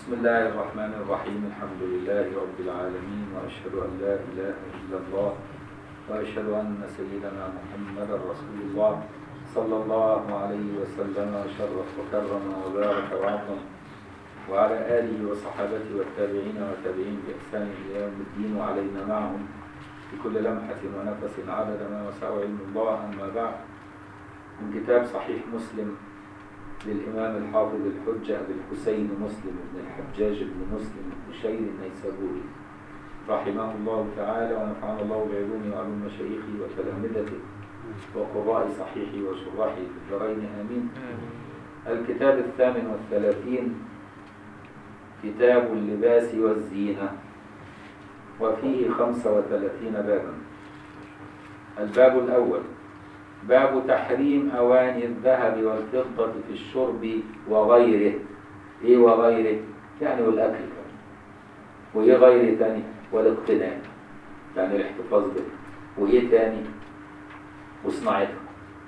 بسم الله الرحمن الرحيم الحمد لله رب العالمين وأشهد أن لا إله إلا الله وأشهد أن سيدنا محمد رسول الله صلى الله عليه وسلم وشرف وكرم وبارك وعظم وعلى آله وصحابته والتابعين والتابعين بإحسان إلى يوم الدين وعلينا معهم بكل لمحة ونفس عدد ما وسع علم الله أما بعد من كتاب صحيح مسلم للإمام الحافظ الحجة أبي الحسين مسلم بن الحجاج بن مسلم بن بشير النيسابوري رحمه الله تعالى ونفعنا الله بعلومه وعلوم مشايخه وتلامذته وقراء صحيحه وشراحه في الدارين آمين الكتاب الثامن والثلاثين كتاب اللباس والزينة وفيه خمسة وثلاثين بابا الباب الأول باب تحريم أواني الذهب والفضة في الشرب وغيره إيه وغيره؟ يعني والأكل كمان وإيه غيره تاني؟ والاقتناء يعني الاحتفاظ به وإيه تاني؟ وصناعته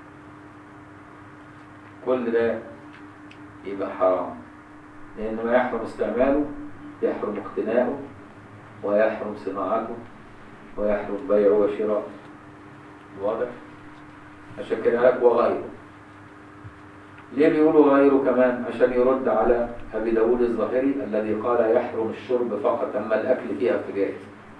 كل ده يبقى حرام لأن ما يحرم استعماله يحرم اقتناؤه ويحرم صناعته ويحرم بيعه وشراءه واضح؟ عشان كده لك وغيره ليه بيقولوا غيره كمان عشان يرد على أبي داود الظاهري الذي قال يحرم الشرب فقط أما الأكل فيها فجائز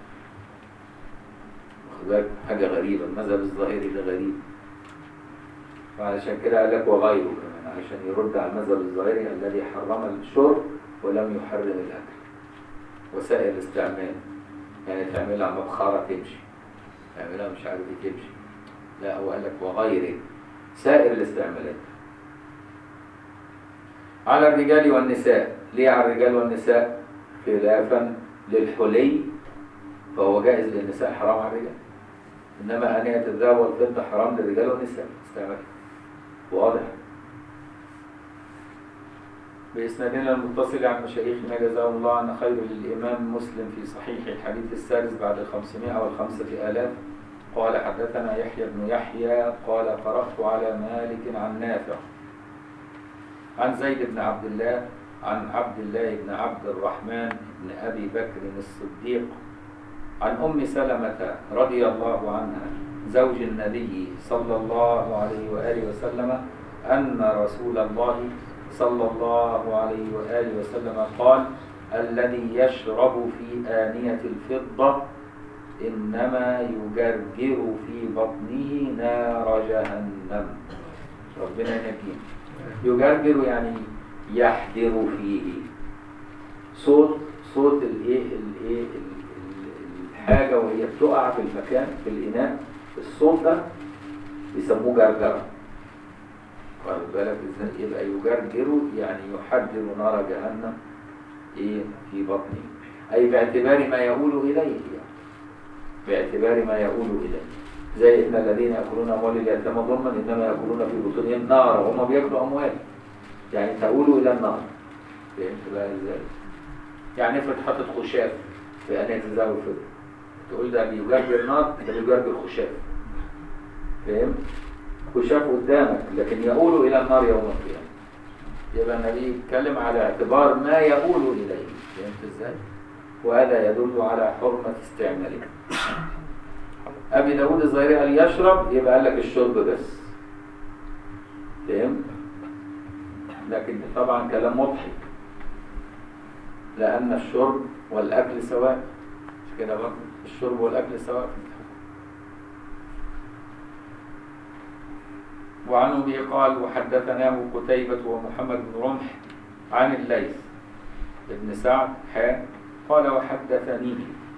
واخد بالك حاجة غريبة المذهب الظاهري ده غريب فعشان كده قال لك وغيره كمان عشان يرد على المذهب الظاهري الذي حرم الشرب ولم يحرم الأكل وسائل الاستعمال يعني تعملها مبخرة تمشي تعملها مش عارف ايه تمشي لا هو قال لك وغيره سائر الاستعمالات على الرجال والنساء ليه على الرجال والنساء خلافا للحلي فهو جائز للنساء حرام على الرجال انما انيه الذهب والفضه حرام للرجال والنساء استعمال واضح بإسنادنا المتصل عن مشايخنا جزاهم الله عنا خير للإمام مسلم في صحيح الحديث السادس بعد الخمسمائة والخمسة آلاف قال حدثنا يحيى بن يحيى قال قرأت على مالك عن نافع عن زيد بن عبد الله عن عبد الله بن عبد الرحمن بن أبي بكر الصديق عن أم سلمة رضي الله عنها زوج النبي صلى الله عليه وآله وسلم أن رسول الله صلى الله عليه وآله وسلم قال الذي يشرب في آنية الفضة إنما يجرجر في بطنه نار جهنم ربنا ينجينا يجرجر يعني يحدر فيه صوت صوت الايه الايه الحاجه وهي بتقع في المكان في الاناء الصوت ده بيسموه جرجره واخد بالك ازاي يبقى يجرجر يعني يحدر نار جهنم ايه في بطنه اي باعتبار ما يقول اليه يعني باعتبار ما يقول إليه زي إن الذين يأكلون أموال اليتامى ظلما إنما يأكلون في بطونهم نارا وهم بياكلوا أموال يعني تقولوا إلى النار فهمت بقى إزاي؟ يعني افرض حاطط خشاف في أنية الذهب والفضة تقول ده بيجرجر نار ده بيجرجر خشاف فهمت؟ خشاف قدامك لكن يقول إلى النار يوم القيامة يبقى النبي يتكلم على اعتبار ما يقول إليه فهمت إزاي؟ وهذا يدل على حرمة استعماله أبي داود الظاهري قال يشرب يبقى قال لك الشرب بس فهم؟ لكن طبعا كلام مضحك لأن الشرب والأكل سواء مش كده برضه الشرب والأكل سواء في الحكم وعنه به قال وحدثناه قتيبة ومحمد بن رمح عن الليث ابن سعد حا قال وحدثني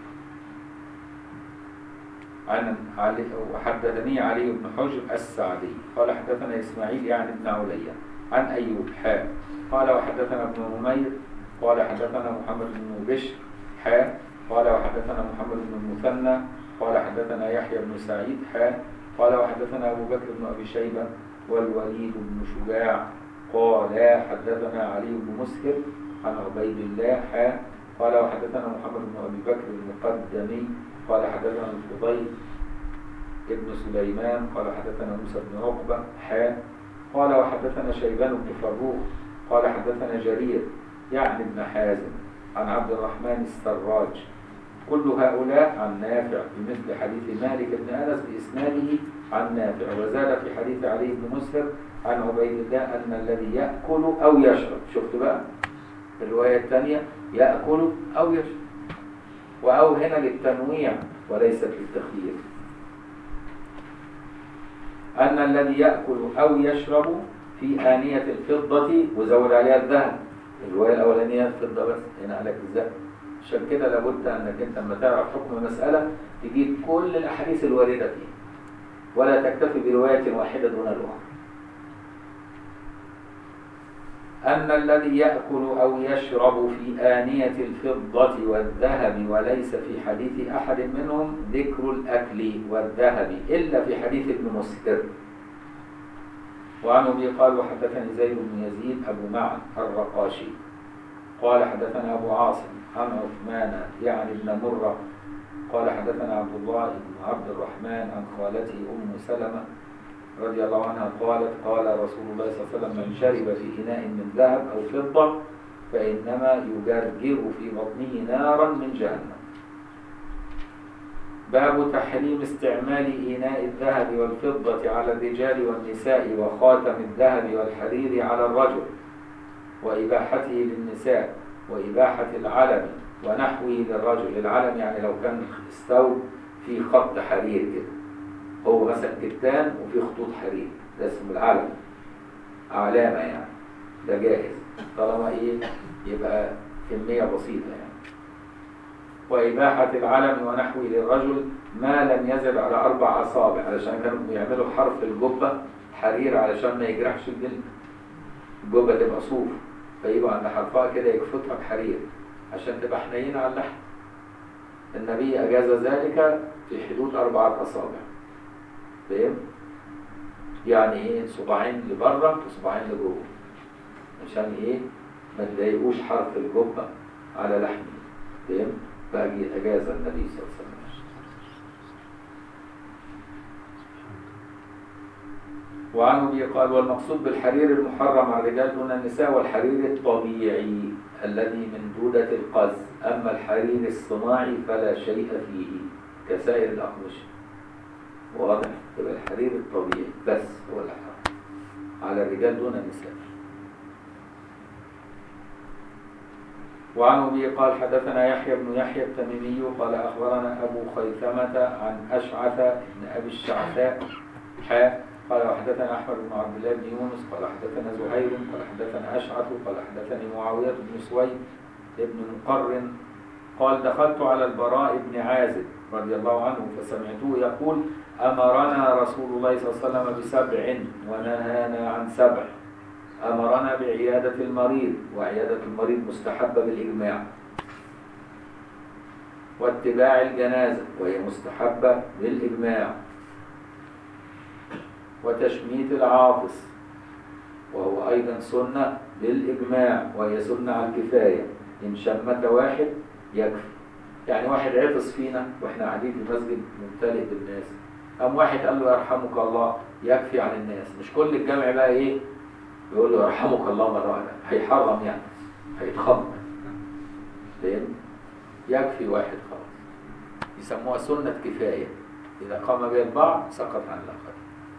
عن علي وحدثني علي بن حجر السعدي قال حدثنا اسماعيل يعني ابن عليا عن ايوب حا قال وحدثنا ابن نمير قال حدثنا محمد بن بشر حا قال وحدثنا محمد بن المثنى قال حدثنا يحيى بن سعيد حا قال وحدثنا ابو بكر بن ابي شيبه والوليد بن شجاع قال حدثنا علي بن مسكر عن عبيد الله حا قال وحدثنا محمد بن ابي بكر المقدمي قال حدثنا الفضيل ابن سليمان قال حدثنا موسى بن عقبة حا قال وحدثنا شيبان بن فروخ قال حدثنا جرير يعني ابن حازم عن عبد الرحمن السراج كل هؤلاء عن نافع بمثل حديث مالك بن أنس بإسناده عن نافع وزاد في حديث علي بن مسهر عن عبيد الله أن الذي يأكل أو يشرب شفت بقى الرواية الثانية يأكل أو يشرب وأو هنا للتنويع وليست للتخيير أن الذي يأكل أو يشرب في آنية الفضة وزود عليها الذهب الرواية الأولانية الفضة بس هنا قالك الذهب عشان كده لابد أنك أنت لما تعرف حكم مسألة تجيب كل الأحاديث الواردة فيها ولا تكتفي برواية واحدة دون الأخرى أن الذي يأكل أو يشرب في آنية الفضة والذهب وليس في حديث أحد منهم ذكر الأكل والذهب إلا في حديث ابن مسكر وعن أبي قال وحدثني زيد بن يزيد أبو معن الرقاشي قال حدثنا أبو عاصم عن عثمان يعني ابن مرة قال حدثنا عبد الله بن عبد الرحمن عن خالته أم سلمة رضي الله عنها قالت قال رسول الله صلى الله عليه وسلم من شرب في إناء من ذهب أو فضة فإنما يجرجر في بطنه نارا من جهنم باب تحريم استعمال إناء الذهب والفضة على الرجال والنساء وخاتم الذهب والحرير على الرجل وإباحته للنساء وإباحة العلم ونحوه للرجل العلم يعني لو كان الثوب فيه خط حرير كده هو مثلا كتان وفيه خطوط حرير ده اسمه العلم علامة يعني ده جاهز طالما ايه يبقى كمية بسيطة يعني وإباحة العلم ونحوه للرجل ما لم يزد على أربع أصابع علشان كانوا بيعملوا حرف الجبة حرير علشان ما يجرحش الجلد الجبة تبقى صوف فيبقى عند حرفها كده يكفتها بحرير عشان تبقى حنينة على اللحم النبي أجاز ذلك في حدود أربعة أصابع فاهم؟ يعني ايه صباعين لبره وصباعين لجوه عشان ايه ما تضايقوش حرف الجبة على لحمه فاهم؟ فأجي أجاز النبي صلى الله عليه وسلم وعن ابي قال والمقصود بالحرير المحرم على الرجال دون النساء والحرير الطبيعي الذي من دودة القز أما الحرير الصناعي فلا شيء فيه كسائر الأقمشة واضح يبقى الحرير الطبيعي بس هو الحرام على الرجال دون النساء وعن ابي قال حدثنا يحيى بن يحيى التميمي قال اخبرنا ابو خيثمه عن اشعث بن ابي الشعثاء حاء قال وحدثنا احمد بن عبد الله بن يونس قال حدثنا زهير قال حدثنا اشعث قال حدثني معاويه بن سويد بن مقرن قال دخلت على البراء بن عازب رضي الله عنه فسمعته يقول أمرنا رسول الله صلى الله عليه وسلم بسبع ونهانا عن سبع أمرنا بعيادة المريض وعيادة المريض مستحبة بالإجماع واتباع الجنازة وهي مستحبة بالإجماع وتشميت العاطس وهو أيضا سنة بالإجماع وهي سنة على الكفاية إن شمت واحد يكفي يعني واحد عطس فينا واحنا قاعدين في مسجد ممتلئ بالناس قام واحد قال له يرحمك الله يكفي عن الناس مش كل الجمع بقى ايه يقول له يرحمك الله مرة واحدة هيحرم يعني هيتخمر فاهم يكفي واحد خلاص يسموها سنة كفاية إذا قام بها البعض سقط عن الآخر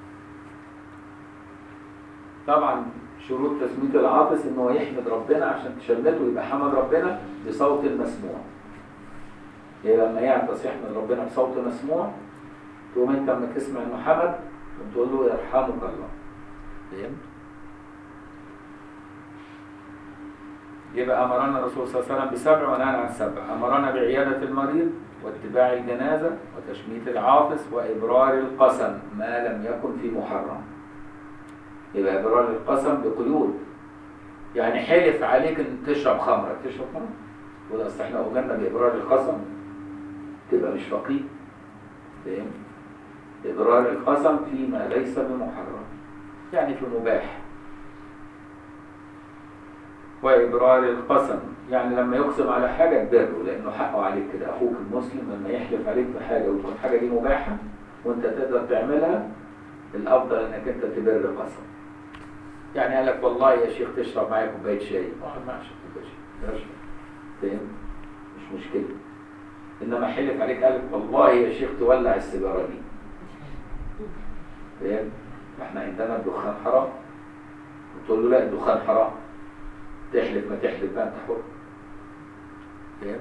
طبعا شروط تسمية العاطس ان هو يحمد ربنا عشان تشمته يبقى حمد ربنا بصوت مسموع يعني لما يعطس يحمد ربنا بصوت مسموع تقوم انت لما تسمع انه حمد تقول له يرحمك الله فهمت؟ يبقى امرنا الرسول صلى الله عليه وسلم بسبع ونهانا عن سبع امرنا بعياده المريض واتباع الجنازه وتشميت العاطس وابرار القسم ما لم يكن في محرم يبقى ابرار القسم بقيود يعني حلف عليك ان تشرب خمره تشرب خمره تقول اصل احنا اجرنا بابرار القسم تبقى مش فقيه فاهم ابرار القسم فيما ليس بمحرم يعني في مباح وإبرار القسم يعني لما يقسم على حاجة تبره لأنه حقه عليك كده أخوك المسلم لما يحلف عليك بحاجة وتكون حاجة دي مباحة وأنت تقدر تعملها الأفضل إنك أنت تبر قسم يعني قال لك والله يا شيخ تشرب معايا كوبايه شاي اقعد معايا اشرب كوبايه شاي اشرب فاهم مش مشكله انما حلف عليك قال لك والله يا شيخ تولع السيجاره دي فاهم احنا عندنا الدخان حرام وتقول له لا الدخان حرام تحلف ما تحلف بقى انت حر فاهم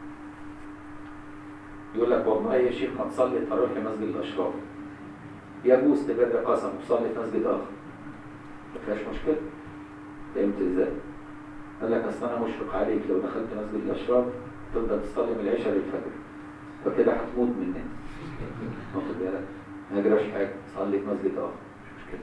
يقول لك والله يا شيخ ما تصلي تروح لمسجد الاشراف يجوز تبر قسم وتصلي في مسجد اخر ما فيهاش مشكله فهمت ازاي؟ قال لك اصل انا مشفق عليك لو دخلت مسجد الاشراف تفضل تصلي من العشاء للفجر فكده هتموت مننا واخد بالك ما يجراش حاجه صلي في مسجد اخر مش مشكله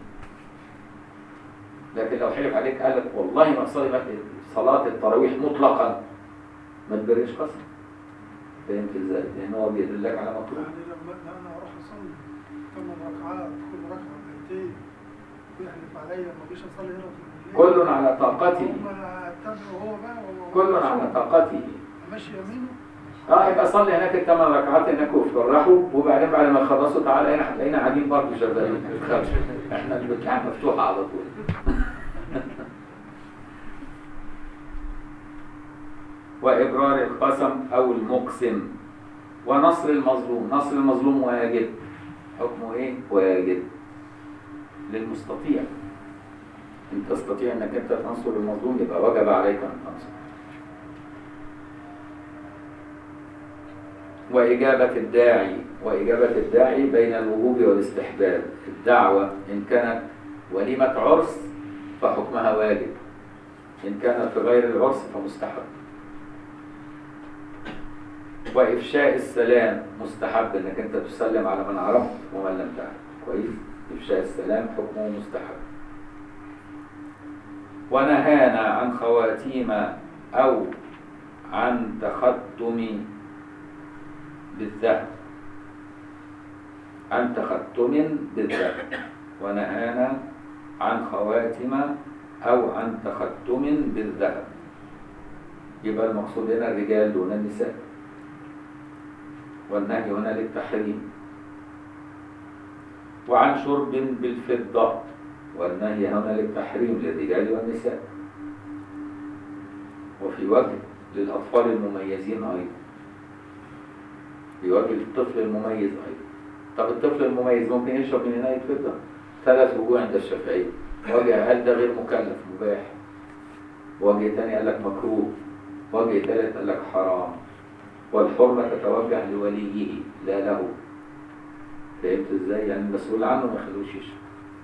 لكن لو حلف عليك قال لك والله ما تصلي مسجد صلاه التراويح مطلقا ما تبرش قسم فهمت ازاي؟ لان هو بيدلك على مطلوب يعني لما انا اروح اصلي ثمان ركعات كل ركعه ركعتين ويحلف عليا ما اجيش اصلي هنا في الليل كل على طاقته هم اتبعوا هو بقى وهو- كل على طاقته ماشي يمينه اه يبقى صلي هناك الثمان ركعات هناك وفرحوا وبعدين بعد ما تخلصوا تعالى هنا هتلاقينا قاعدين برضه شغالين ما تخافش احنا البتاع مفتوحه على طول وإبرار القسم أو المقسم ونصر المظلوم نصر المظلوم واجب حكمه إيه؟ واجب للمستطيع إن تستطيع أنك أنت تنصر المظلوم يبقى وجب عليك أن تنصر وإجابة الداعي وإجابة الداعي بين الوجوب والاستحباب الدعوة إن كانت وليمة عرس فحكمها واجب إن كانت في غير العرس فمستحب وإفشاء السلام مستحب إنك أنت تسلم على من عرفت ومن لم تعرف كويس إفشاء السلام حكمه مستحب ونهانا عن خواتيم أو عن تختم بالذهب عن تختم بالذهب ونهانا عن خواتم أو عن تختم بالذهب يبقى المقصود هنا الرجال دون النساء والنهي هنا للتحريم وعن شرب بالفضة والنهي هنا للتحريم للرجال والنساء وفي وجه للأطفال المميزين أيضا في وجه الطفل المميز أيضا طب الطفل المميز ممكن يشرب من إناء فضة ثلاث وجوه عند الشافعية وجه قال ده غير مكلف مباح وجه تاني قال لك مكروه وجه ثالث قال لك حرام والحرمة تتوجه لوليه لا له فهمت ازاي؟ يعني المسؤول عنه ما يخلوش يشرب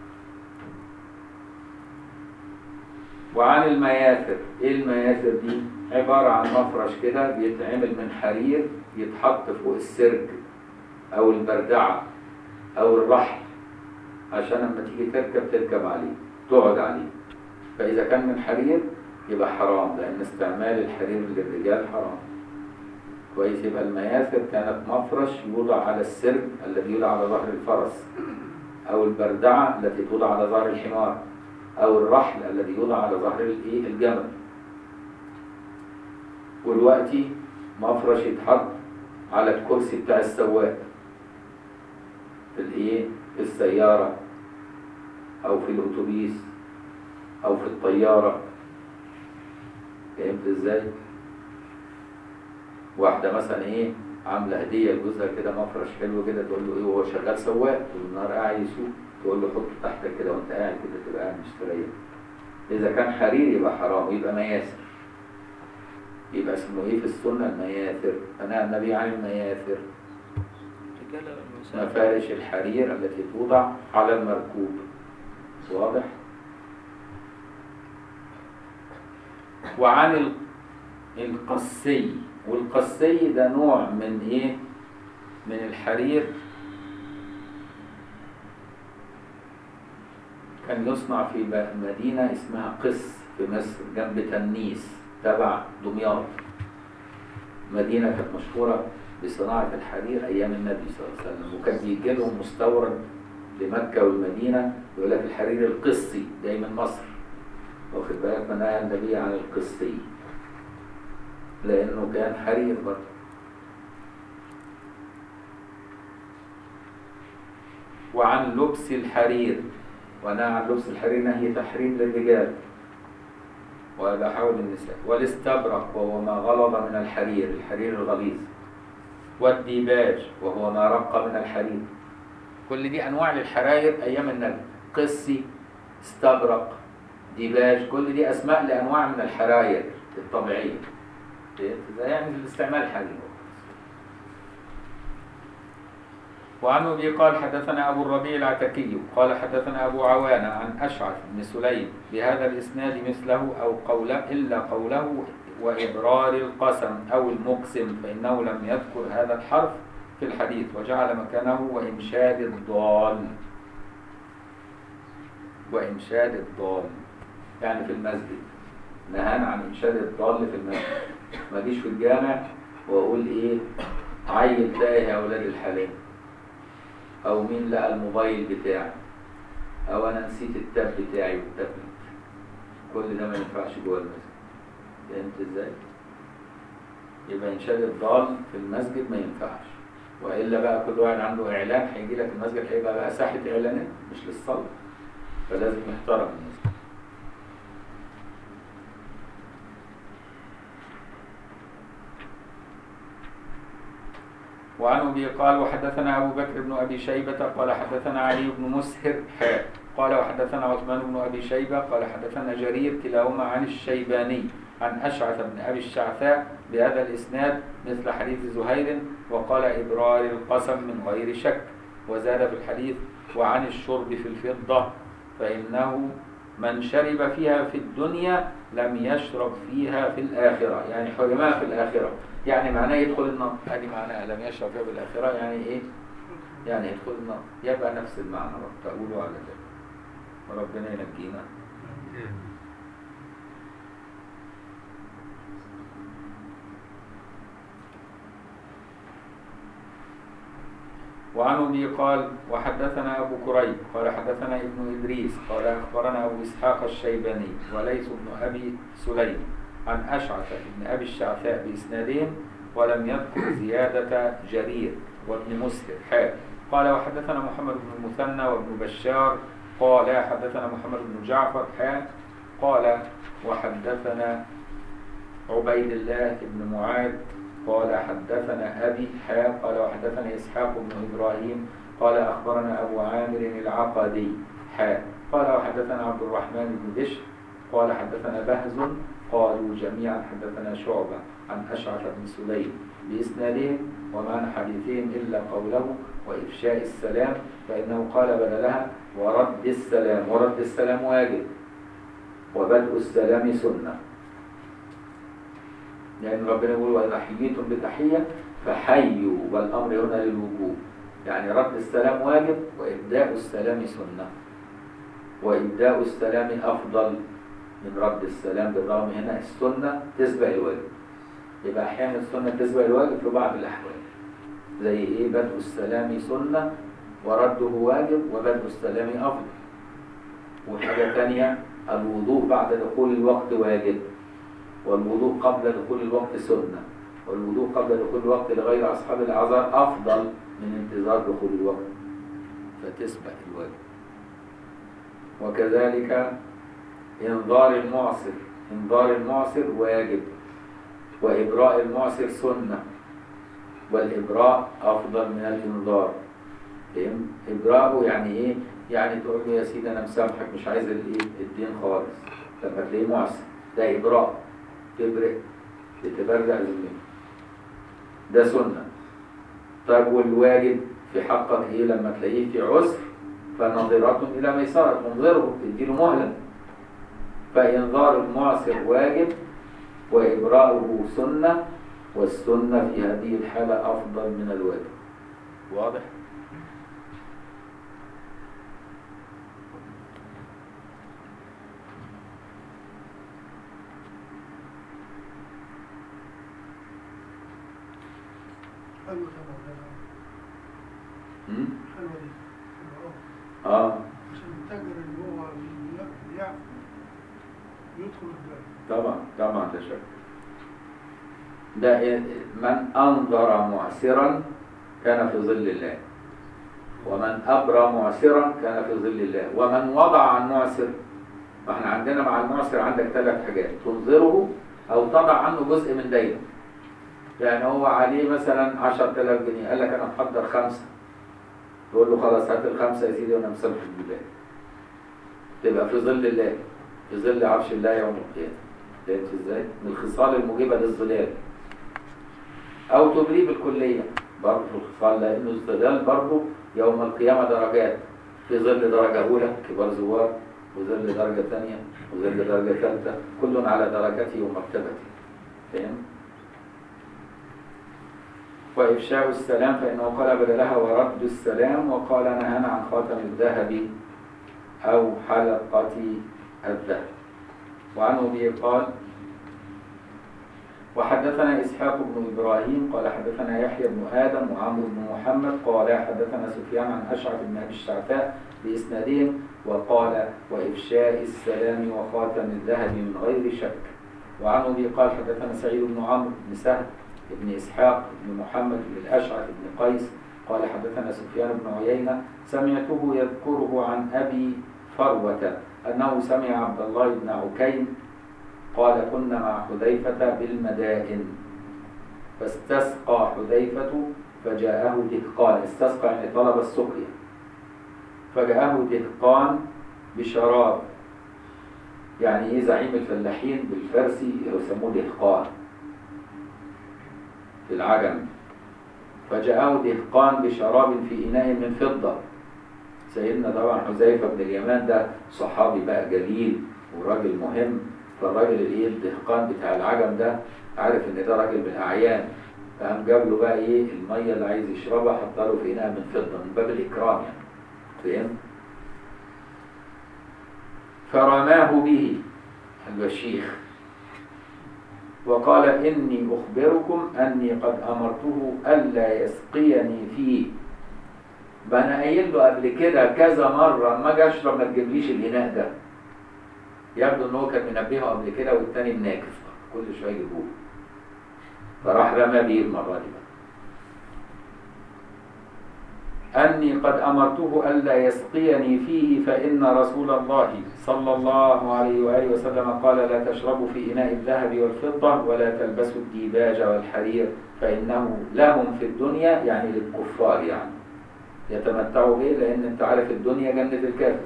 وعن المياثر ايه المياثر دي؟ عبارة عن مفرش كده بيتعمل من حرير يتحط فوق السرج او البردعة او الرحل عشان لما تيجي تركب تركب عليه تقعد عليه فإذا كان من حرير يبقى حرام لأن استعمال الحرير للرجال حرام كويس يبقى المياثر كانت مفرش يوضع على السرج الذي يوضع على ظهر الفرس أو البردعة التي توضع على ظهر الحمار أو الرحل الذي يوضع على ظهر الإيه؟ الجمل والوقتي مفرش يتحط على الكرسي بتاع السواق في الإيه؟ في السيارة أو في الأتوبيس أو في الطيارة فهمت إزاي؟ واحدة مثلا إيه عاملة هدية لجوزها كده مفرش حلو كده تقول له إيه وهو شغال سواق طول النهار قاعد يسوق تقول له حطه تحتك كده وأنت قاعد كده تبقى قاعد مستريح إذا كان حرير يبقى حرام ويبقى مياسر يبقى اسمه إيه في السنة المياثر فنهى النبي عن المياثر رجالة والنساء مفارش الحرير التي توضع على المركوب واضح وعن ال- القسي والقسي ده نوع من ايه من الحرير كان يصنع في ب- مدينة اسمها قس في مصر جنب تنيس تبع دمياط مدينة كانت مشهورة بصناعة الحرير أيام النبي صلى الله عليه وسلم وكان بيجي لهم مستورد لمكة والمدينة يقول لك الحرير القسي جاي من مصر واخد بالك منها النبي عن القسي لأنه كان حرير برضه وعن لبس الحرير ونهى عن لبس الحرير نهي تحريم للرجال وهذا حول النساء والاستبرق وهو ما غلظ من الحرير الحرير الغليظ والديباج وهو ما رق من الحرير كل دي انواع للحراير ايام النبي قسي استبرق ديباج كل دي اسماء لانواع من الحراير الطبيعيه ده يعني الاستعمال الحالي وعن ابي قال حدثنا ابو الربيع العتكي قال حدثنا ابو عوانه عن اشعث بن سليم بهذا الاسناد مثله او قوله الا قوله وابرار القسم او المقسم فانه لم يذكر هذا الحرف في الحديث وجعل مكانه وانشاد الضال وانشاد الضال يعني في المسجد نهانا عن انشاد الضال في المسجد ما اجيش في الجامع واقول ايه عيل تايه يا اولاد الحلال او مين لقى الموبايل بتاعي او انا نسيت التاب بتاعي والتابلت كل ده ما ينفعش جوه المسجد فهمت ازاي يبقى انشاد الضال في المسجد ما ينفعش والا بقى كل واحد عنده اعلان هيجي لك المسجد هيبقى بقى ساحه اعلانات مش للصلاه فلازم يحترم المسجد وعن ابي قال وحدثنا ابو بكر بن ابي شيبه قال حدثنا علي بن مسهر حاء قال وحدثنا عثمان بن ابي شيبه قال حدثنا جرير كلاهما عن الشيباني عن اشعث بن ابي الشعثاء بهذا الاسناد مثل حديث زهير وقال ابرار القسم من غير شك وزاد في الحديث وعن الشرب في الفضه فانه من شرب فيها في الدنيا لم يشرب فيها في الآخرة يعني حرمها في الآخرة يعني معناه يدخل النار هذه معناها لم يشرب فيها في الآخرة يعني إيه يعني يدخل النار يبقى نفس المعنى تقولوا على ذلك وربنا ينجينا وعن ابي قال وحدثنا ابو كريب قال حدثنا ابن ادريس قال اخبرنا ابو اسحاق الشيباني وليس بن ابي سليم عن اشعث بن ابي الشعثاء باسنادين ولم يذكر زياده جرير وابن مسهر حال قال وحدثنا محمد بن المثنى وابن بشار قال حدثنا محمد بن جعفر حال قال وحدثنا عبيد الله بن معاذ قال حدثنا أبي حا قال وحدثنا إسحاق بن إبراهيم قال أخبرنا أبو عامر العقدي حا قال وحدثنا عبد الرحمن بن بشر قال حدثنا بهز قالوا جميعا حدثنا شعبة عن أشعث بن سليم بإسنادهم ومعنى حديثهم إلا قوله وإفشاء السلام فإنه قال بدلها ورد السلام ورد السلام واجب وبدء السلام سنه لأن ربنا يقول وإذا حييتم بتحية فحيوا والأمر هنا للوجوب يعني رد السلام واجب وإبداء السلام سنة وإبداء السلام أفضل من رد السلام بالرغم هنا السنة تسبق الواجب يبقى أحيانا السنة تسبق الواجب في بعض الأحوال زي إيه بدء السلام سنة ورده واجب وبدء السلام أفضل وحاجة تانية الوضوء بعد دخول الوقت واجب والوضوء قبل دخول الوقت سنة والوضوء قبل دخول الوقت لغير أصحاب الأعذار أفضل من انتظار دخول الوقت فتسبق الواجب وكذلك إنظار المعصر إنظار المعصر واجب وإبراء المعصر سنة والإبراء أفضل من الإنظار فهم؟ إبراءه يعني إيه؟ يعني تقول له يا سيدي أنا مسامحك مش عايز الإيه؟ الدين خالص لما تلاقيه معصر ده إبراء تبرئ بتبرع ذمته ده سنة طيب والواجب في حقك ايه لما تلاقيه في عسر فنظرة إلى ميسرة تنظره تديله مهلة فإنظار المعسر واجب وإبراؤه سنة والسنة في هذه الحالة أفضل من الواجب واضح؟ حلوة يا مولانا مم؟ حلوة دي حلوة أوي. آه عشان التاجر اللي هو بي- بيعرف يدخل البلد طبعا طبعا ده شك ده إيه- من أنظر معسرا كان في ظل الله ومن أبرى معسرا كان في ظل الله ومن وضع عن معسر ما احنا عندنا مع المعسر عندك ثلاث حاجات تنظره أو تضع عنه جزء من دينه يعني هو عليه مثلا 10000 جنيه قال لك أنا محضر خمسة تقول له خلاص هات الخمسة يا سيدي وأنا مسامحك بالله تبقى في ظل الله في ظل عرش الله يوم القيامة فهمت ازاي؟ من الخصال الموجبة للظلال أو تبريه بالكلية برضه في الخصال لأنه الظلال برضه يوم القيامة درجات في ظل درجة أولى كبار زوار وظل درجة ثانية وظل درجة ثالثة كل على درجته ومرتبته فاهم؟ وإفشاء السلام فإنه قال بدلها ورد السلام وقال نهانا عن خاتم الذهب أو حلقة الذهب وعن أبي قال وحدثنا إسحاق بن إبراهيم قال حدثنا يحيى بن آدم وعمرو بن محمد قال حدثنا سفيان عن أشعث بن أبي الشعثاء بإسنادهم وقال وإفشاء السلام وخاتم الذهب من غير شك وعن أبي قال حدثنا سعيد بن عمرو بن سهل بن إسحاق بن محمد بن الأشعث بن قيس قال حدثنا سفيان بن عيينة سمعته يذكره عن أبي فروة أنه سمع عبد الله بن عكيم قال كنا مع حذيفة بالمدائن فاستسقى حذيفة فجاءه دهقان استسقى يعني طلب السقيا فجاءه دهقان بشراب يعني ايه زعيم الفلاحين بالفارسي يسموه دهقان في العجم فجاءه دهقان بشراب في إناء من فضة سيدنا طبعا حذيفة بن اليمان ده صحابي بقى جليل وراجل مهم فالراجل الايه الدهقان بتاع العجم ده عارف ان ده راجل من الاعيان فقام جاب له بقى ايه الميه اللي عايز يشربها حط له في اناء من فضه من باب الاكرام يعني فاهم فرماه به البشيخ وقال إني أخبركم أني قد أمرته ألا يسقيني فيه بقى أنا قايل له قبل كده كذا مرة أما أجي أشرب ما تجيبليش الإناء ده يبدو إن هو كان منبهه قبل كده والتاني مناكف كل شوية يجيبوه فراح رمى بيه المرة دي بقى أني قد أمرته ألا يسقيني فيه فإن رسول الله صلى الله عليه وآله وسلم قال لا تشربوا في إناء الذهب والفضة ولا تلبسوا الديباج والحرير فإنه لهم في الدنيا يعني للكفار يعني يتمتعوا به لأن أنت عارف الدنيا جنة الكافر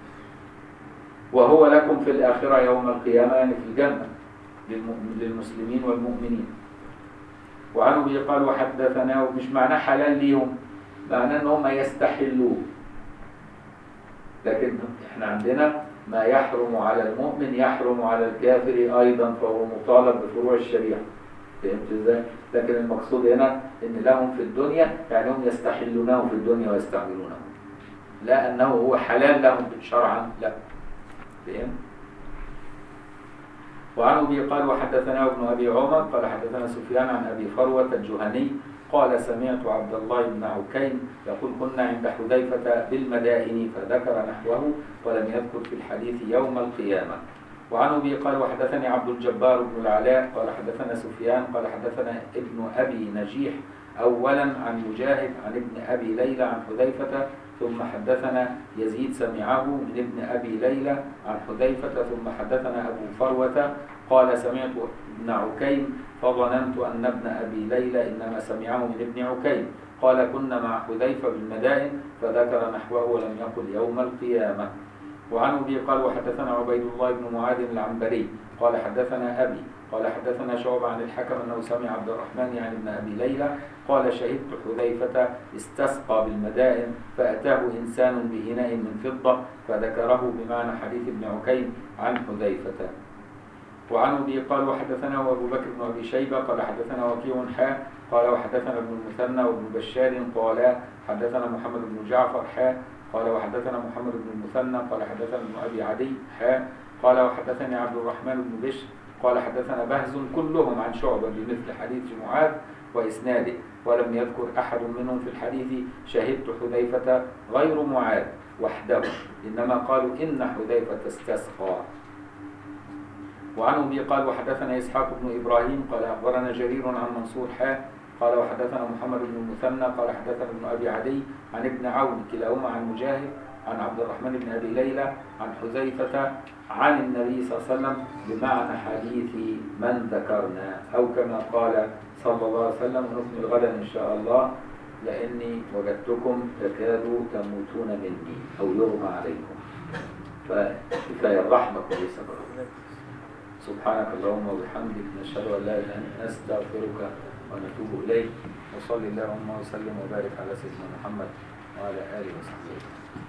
وهو لكم في الآخرة يوم القيامة يعني في الجنة للمؤمن- للمسلمين والمؤمنين وعنه به قال وحدثنا مش معناه حلال ليهم معناه ان هم يستحلوه لكن احنا عندنا ما يحرم على المؤمن يحرم على الكافر ايضا فهو مطالب بفروع الشريعه فهمت ازاي؟ لكن المقصود هنا ان لهم في الدنيا يعني هم يستحلونه في الدنيا ويستعملونه لا انه هو حلال لهم شرعا لا فهمت؟ وعن ابي قال وحدثنا ابن ابي عمر قال حدثنا سفيان عن ابي فروه الجهني قال سمعت عبد الله بن عكيم يقول كنا عند حذيفه بالمدائن فذكر نحوه ولم يذكر في الحديث يوم القيامه وعن ابي قال وحدثني عبد الجبار بن العلاء قال حدثنا سفيان قال حدثنا ابن ابي نجيح اولا عن مجاهد عن ابن ابي ليلى عن حذيفه ثم حدثنا يزيد سمعه من ابن أبي ليلى عن حذيفة ثم حدثنا أبو فروة قال سمعت ابن عكيم فظننت أن ابن أبي ليلى إنما سمعه من ابن عكيم قال كنا مع حذيفة بالمدائن فذكر نحوه ولم يقل يوم القيامة وعن أبي قال وحدثنا عبيد الله بن معاذ العنبري قال حدثنا أبي قال حدثنا شعب عن الحكم أنه سمع عبد الرحمن يعني ابن أبي ليلى قال شهدت حذيفة استسقى بالمدائن فأتاه إنسان بإناء من فضة فذكره بمعنى حديث ابن عكيم عن حذيفة وعن أبي قال وحدثنا أبو بكر بن أبي شيبة قال حدثنا وكيع حاء قال وحدثنا ابن المثنى وابن بشار قال حدثنا محمد بن جعفر حاء قال وحدثنا محمد بن المثنى قال حدثنا ابن أبي عدي حاء قال وحدثني عبد الرحمن بن بشر قال حدثنا بهز كلهم عن شعبة بمثل حديث معاذ وإسناده ولم يذكر أحد منهم في الحديث شهدت حذيفة غير معاذ وحده إنما قالوا إن حذيفة استسقى وعن أبي قال وحدثنا إسحاق بن إبراهيم قال أخبرنا جرير عن منصور حاء قال وحدثنا محمد بن المثنى قال حدثنا ابن أبي عدي عن ابن عون كلاهما عن مجاهد عن عبد الرحمن بن أبي ليلى عن حذيفة عن النبي صلى الله عليه وسلم بمعنى حديث من ذكرنا أو كما قال صلى الله عليه وسلم ونكمل غدا إن شاء الله لأني وجدتكم تكادوا تموتون مني أو يغمى عليكم فكفاية الرحمة كويسة برضه. سبحانك اللهم وبحمدك نشهد أن لا إله إلا أنت نستغفرك ونتوب إليك وصلي اللهم وسلم وبارك على سيدنا محمد وعلى آله وصحبه